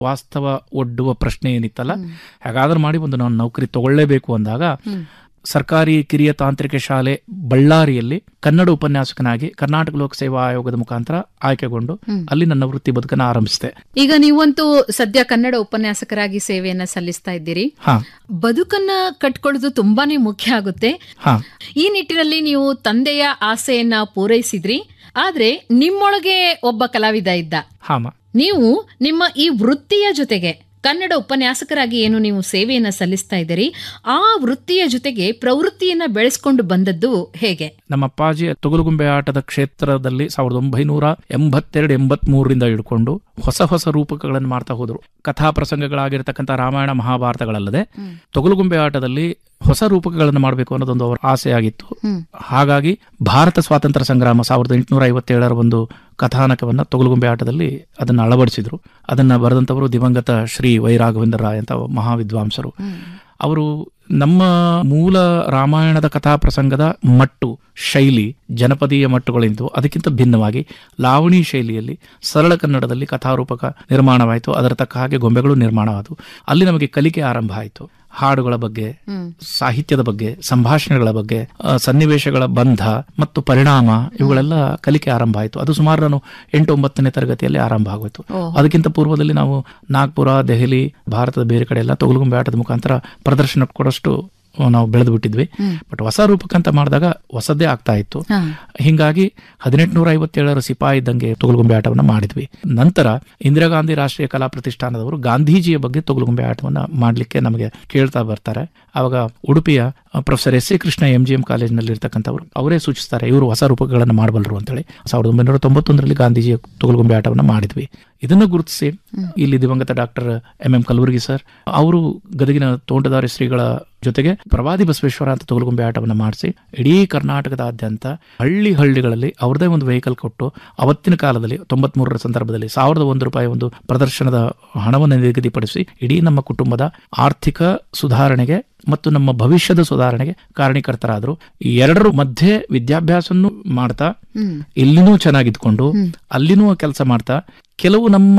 ವಾಸ್ತವ ಒಡ್ಡುವ ಪ್ರಶ್ನೆ ಏನಿತ್ತಲ್ಲ ಹೇಗಾದ್ರೂ ಮಾಡಿ ಒಂದು ನಾನು ನೌಕರಿ ತಗೊಳ್ಳೇಬೇಕು ಅಂದಾಗ ಸರ್ಕಾರಿ ಕಿರಿಯ ತಾಂತ್ರಿಕ ಶಾಲೆ ಬಳ್ಳಾರಿಯಲ್ಲಿ ಕನ್ನಡ ಉಪನ್ಯಾಸಕನಾಗಿ ಕರ್ನಾಟಕ ಲೋಕ ಸೇವಾ ಆಯೋಗದ ಮುಖಾಂತರ ಆಯ್ಕೆಗೊಂಡು ಅಲ್ಲಿ ನನ್ನ ವೃತ್ತಿ ಬದುಕನ್ನು ಆರಂಭಿಸಿದೆ ಈಗ ನೀವಂತೂ ಸದ್ಯ ಕನ್ನಡ ಉಪನ್ಯಾಸಕರಾಗಿ ಸೇವೆಯನ್ನ ಸಲ್ಲಿಸ್ತಾ ಇದ್ದೀರಿ ಹಾ ಬದುಕನ್ನ ಕಟ್ಕೊಳ್ಳೋದು ತುಂಬಾನೇ ಮುಖ್ಯ ಆಗುತ್ತೆ ಹಾ ಈ ನಿಟ್ಟಿನಲ್ಲಿ ನೀವು ತಂದೆಯ ಆಸೆಯನ್ನ ಪೂರೈಸಿದ್ರಿ ಆದ್ರೆ ನಿಮ್ಮೊಳಗೆ ಒಬ್ಬ ಕಲಾವಿದ ಇದ್ದ ಹಾಮ ನೀವು ನಿಮ್ಮ ಈ ವೃತ್ತಿಯ ಜೊತೆಗೆ ಕನ್ನಡ ಉಪನ್ಯಾಸಕರಾಗಿ ಏನು ನೀವು ಸೇವೆಯನ್ನ ಸಲ್ಲಿಸ್ತಾ ಇದ್ದೀರಿ ಆ ವೃತ್ತಿಯ ಜೊತೆಗೆ ಪ್ರವೃತ್ತಿಯನ್ನ ಬೆಳೆಸ್ಕೊಂಡು ಬಂದದ್ದು ಹೇಗೆ ನಮ್ಮ ಅಪ್ಪಾಜಿ ತೊಗಲುಗುಂಬೆ ಆಟದ ಕ್ಷೇತ್ರದಲ್ಲಿ ಸಾವಿರದ ಒಂಬೈನೂರ ಎಂಬತ್ತೆರಡು ಎಂಬತ್ ಮೂರರಿಂದ ಹಿಡ್ಕೊಂಡು ಹೊಸ ಹೊಸ ರೂಪಕಗಳನ್ನು ಮಾಡ್ತಾ ಹೋದ್ರು ಕಥಾ ಪ್ರಸಂಗಗಳಾಗಿರ್ತಕ್ಕಂಥ ರಾಮಾಯಣ ಮಹಾಭಾರತಗಳಲ್ಲದೆ ತೊಗಲುಗುಂಬೆ ಆಟದಲ್ಲಿ ಹೊಸ ರೂಪಕಗಳನ್ನು ಮಾಡಬೇಕು ಅನ್ನೋದೊಂದು ಅವರ ಆಸೆ ಆಗಿತ್ತು ಹಾಗಾಗಿ ಭಾರತ ಸ್ವಾತಂತ್ರ್ಯ ಸಂಗ್ರಾಮ ಸಾವಿರದ ಎಂಟುನೂರ ಐವತ್ತೇಳರ ಒಂದು ಕಥಾನಕವನ್ನ ತೊಗಲುಗುಂಬೆ ಆಟದಲ್ಲಿ ಅದನ್ನ ಅಳವಡಿಸಿದ್ರು ಅದನ್ನ ಬರೆದಂತವರು ದಿವಂಗತ ಶ್ರೀ ವೈರಾಘವೇಂದ್ರ ರಾಯ್ ಅಂತ ಮಹಾವಿದ್ವಾಂಸರು ಅವರು ನಮ್ಮ ಮೂಲ ರಾಮಾಯಣದ ಕಥಾ ಪ್ರಸಂಗದ ಮಟ್ಟು ಶೈಲಿ ಜನಪದೀಯ ಮಟ್ಟುಗಳಿಂದು ಅದಕ್ಕಿಂತ ಭಿನ್ನವಾಗಿ ಲಾವಣಿ ಶೈಲಿಯಲ್ಲಿ ಸರಳ ಕನ್ನಡದಲ್ಲಿ ಕಥಾರೂಪಕ ನಿರ್ಮಾಣವಾಯಿತು ಅದರ ತಕ್ಕ ಹಾಗೆ ಗೊಂಬೆಗಳು ನಿರ್ಮಾಣವಾದವು ಅಲ್ಲಿ ನಮಗೆ ಕಲಿಕೆ ಆರಂಭ ಆಯಿತು ಹಾಡುಗಳ ಬಗ್ಗೆ ಸಾಹಿತ್ಯದ ಬಗ್ಗೆ ಸಂಭಾಷಣೆಗಳ ಬಗ್ಗೆ ಆ, ಸನ್ನಿವೇಶಗಳ ಬಂಧ ಮತ್ತು ಪರಿಣಾಮ ಇವುಗಳೆಲ್ಲ ಕಲಿಕೆ ಆರಂಭ ಆಯಿತು ಅದು ಸುಮಾರು ನಾನು ಎಂಟು ಒಂಬತ್ತನೇ ತರಗತಿಯಲ್ಲಿ ಆರಂಭ ಆಗೋಯ್ತು ಅದಕ್ಕಿಂತ ಪೂರ್ವದಲ್ಲಿ ನಾವು ನಾಗ್ಪುರ ದೆಹಲಿ ಭಾರತದ ಬೇರೆ ಕಡೆ ಎಲ್ಲ ತೊಗಲುಗುಂಬೆ ಆಟದ ಮುಖಾಂತರ ಪ್ರದರ್ಶನ ಕೊಡೋಷ್ಟು ನಾವು ಬೆಳೆದು ಬಿಟ್ಟಿದ್ವಿ ಬಟ್ ಹೊಸ ರೂಪಕ್ಕಂತ ಮಾಡಿದಾಗ ಹೊಸದೇ ಆಗ್ತಾ ಇತ್ತು ಹಿಂಗಾಗಿ ಹದಿನೆಂಟುನೂರ ಐವತ್ತೇಳರ ಸಿಪಾಯಿ ಇದ್ದಂಗೆ ತೊಗಲುಗುಂಬೆ ಆಟವನ್ನ ಮಾಡಿದ್ವಿ ನಂತರ ಇಂದಿರಾ ಗಾಂಧಿ ರಾಷ್ಟ್ರೀಯ ಕಲಾ ಪ್ರತಿಷ್ಠಾನದವರು ಗಾಂಧೀಜಿಯ ಬಗ್ಗೆ ತೊಗಲುಗುಂಬೆ ಆಟವನ್ನ ಮಾಡ್ಲಿಕ್ಕೆ ನಮಗೆ ಕೇಳ್ತಾ ಬರ್ತಾರೆ ಅವಾಗ ಉಡುಪಿಯ professor S C Krishna M G M ಕಾಲೇಜಿನಲ್ಲಿ ಇರ್ತಕ್ಕಂಥವ್ರು ಅವರೇ ಸೂಚಿಸ್ತಾರೆ ಇವರು ಹೊಸ ರೂಪಗಳನ್ನು ಮಾಡಬಲ್ಲರು ಅಂತೇಳಿ ಸಾವಿರದ ಒಂಬೈನೂರ ತೊಂಬತ್ತೊಂದರಲ್ಲಿ ಗಾಂಧೀಜಿಯ ತೊಗಲುಗುಂಬೆ ಆಟವನ್ನ ಮಾಡಿದ್ವಿ ಇದನ್ನು ಗುರುತಿಸಿ ಇಲ್ಲಿ ದಿವಂಗತ doctor M M Kalburgi sir ಅವರು ಗದಗಿನ ತೋಂಟದಾರಿ ಶ್ರೀಗಳ ಜೊತೆಗೆ ಪ್ರವಾದಿ ಬಸವೇಶ್ವರ ಅಂತ ತೊಗಲುಗುಂಬೆ ಆಟವನ್ನು ಮಾಡಿಸಿ ಇಡೀ ಕರ್ನಾಟಕದಾದ್ಯಂತ ಹಳ್ಳಿ ಹಳ್ಳಿಗಳಲ್ಲಿ ಅವ್ರದೇ ಒಂದು ವೆಹಿಕಲ್ ಕೊಟ್ಟು ಅವತ್ತಿನ ಕಾಲದಲ್ಲಿ ತೊಂಬತ್ ಮೂರರ ಸಂದರ್ಭದಲ್ಲಿ ಸಾವಿರದ ಒಂದು ರೂಪಾಯಿ ಒಂದು ಪ್ರದರ್ಶನದ ಹಣವನ್ನು ನಿಗದಿಪಡಿಸಿ ಇಡೀ ನಮ್ಮ ಕುಟುಂಬದ ಆರ್ಥಿಕ ಸುಧಾರಣೆಗೆ ಮತ್ತು ನಮ್ಮ ಭವಿಷ್ಯದ ಸುಧಾರಣೆಗೆ ಕಾರಣೀಕರ್ತರಾದ್ರು ಈ ಎರಡರ ಮಧ್ಯೆ ವಿದ್ಯಾಭ್ಯಾಸವನ್ನು ಮಾಡ್ತಾ ಇಲ್ಲಿನೂ ಚೆನ್ನಾಗಿದ್ಕೊಂಡು ಅಲ್ಲಿನೂ ಕೆಲಸ ಮಾಡ್ತಾ ಕೆಲವು ನಮ್ಮ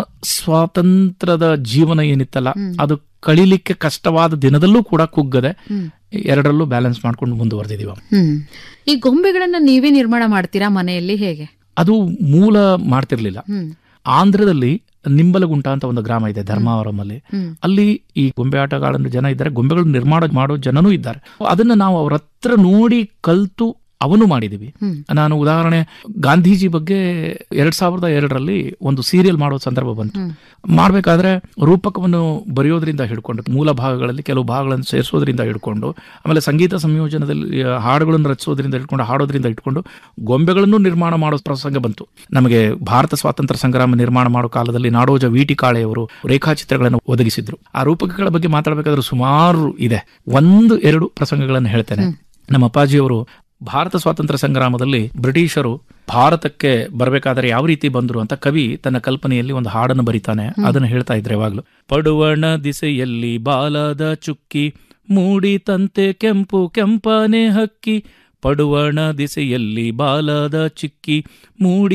ಸ್ವಾತಂತ್ರ್ಯದ ಜೀವನ ಏನಿತ್ತಲ್ಲ ಅದು ಕಳಿಲಿಕ್ಕೆ ಕಷ್ಟವಾದ ದಿನದಲ್ಲೂ ಕೂಡ ಕುಗ್ಗದೆ ಎರಡರಲ್ಲೂ ಬ್ಯಾಲೆನ್ಸ್ ಮಾಡ್ಕೊಂಡು ಮುಂದುವರೆದಿದೀವಿ ಹ್ಮ್ ಈ ಗೊಂಬೆಗಳನ್ನ ನೀವೇ ನಿರ್ಮಾಣ ಮಾಡ್ತೀರಾ ಮನೆಯಲ್ಲಿ ಹೇಗೆ ಅದು ಮೂಲ ಮಾಡ್ತಿರ್ಲಿಲ್ಲ ಹ್ಮ್ ಆಂಧ್ರದಲ್ಲಿ ನಿಂಬಲಗುಂಟ ಅಂತ ಒಂದು ಗ್ರಾಮ ಇದೆ ಧರ್ಮಾವರಮಲ್ಲಿ ಅಲ್ಲಿ ಈ ಗೊಂಬೆ ಆಟಗಾರರು ಜನ ಇದ್ದಾರೆ ಗೊಂಬೆಗಳು ನಿರ್ಮಾಣ ಮಾಡೋ ಜನನೂ ಇದ್ದಾರೆ ಅದನ್ನ ನಾವು ಅವ್ರ ಹತ್ರ ನೋಡಿ ಕಲ್ತು ಅವನು ಮಾಡಿದೀವಿ ನಾನು ಉದಾಹರಣೆ ಗಾಂಧೀಜಿ ಬಗ್ಗೆ ಎರಡ್ ಸಾವಿರದ ಎರಡರಲ್ಲಿ ಒಂದು ಸೀರಿಯಲ್ ಮಾಡೋ ಸಂದರ್ಭ ಬಂತು ಮಾಡ್ಬೇಕಾದ್ರೆ ರೂಪಕವನ್ನು ಬರೆಯೋದ್ರಿಂದ ಹಿಡ್ಕೊಂಡು ಮೂಲ ಭಾಗಗಳಲ್ಲಿ ಕೆಲವು ಭಾಗಗಳನ್ನು ಸೇರಿಸೋದ್ರಿಂದ ಹಿಡ್ಕೊಂಡು ಆಮೇಲೆ ಸಂಗೀತ ಸಂಯೋಜನದಲ್ಲಿ ಆ, ಹಾಡುಗಳನ್ನು ರಚಿಸೋದ್ರಿಂದ ಹಿಡ್ಕೊಂಡು ಹಾಡೋದ್ರಿಂದ ಇಟ್ಕೊಂಡು ಗೊಂಬೆಗಳನ್ನು ನಿರ್ಮಾಣ ಮಾಡೋ ಪ್ರಸಂಗ ಬಂತು ನಮಗೆ ಭಾರತ ಸ್ವಾತಂತ್ರ್ಯ ಸಂಗ್ರಾಮ ನಿರ್ಮಾಣ ಮಾಡೋ ಕಾಲದಲ್ಲಿ ನಾಡೋಜ ವಿಟಿ ಕಾಳೆಯವರು ರೇಖಾಚಿತ್ರಗಳನ್ನು ಒದಗಿಸಿದ್ರು ಆ ರೂಪಕಗಳ ಬಗ್ಗೆ ಮಾತಾಡಬೇಕಾದ್ರೆ ಸುಮಾರು ಇದೆ ಒಂದು ಎರಡು ಪ್ರಸಂಗಗಳನ್ನು ಹೇಳ್ತೇನೆ ನಮ್ಮ ಅಪ್ಪಾಜಿಯವರು ಭಾರತ ಸ್ವಾತಂತ್ರ್ಯ ಸಂಗ್ರಾಮದಲ್ಲಿ ಬ್ರಿಟಿಷರು ಭಾರತಕ್ಕೆ ಬರಬೇಕಾದ್ರೆ ಯಾವ ರೀತಿ ಬಂದ್ರು ಅಂತ ಕವಿ ತನ್ನ ಕಲ್ಪನೆಯಲ್ಲಿ ಒಂದು ಹಾಡನ್ನು ಬರೀತಾನೆ ಅದನ್ನು ಹೇಳ್ತಾ ಇದ್ರೆ ಯಾವಾಗ್ಲೂ ಪಡುವಣ ದಿಸೆಯಲ್ಲಿ ಬಾಲದ ಚುಕ್ಕಿ ಮೂಡಿತಂತೆ ಕೆಂಪು ಕೆಂಪನೆ ಹಕ್ಕಿ ಪಡುವಣ ದಿಸೆಯಲ್ಲಿ ಬಾಲದ ಚಿಕ್ಕಿ ಮೂಡಿ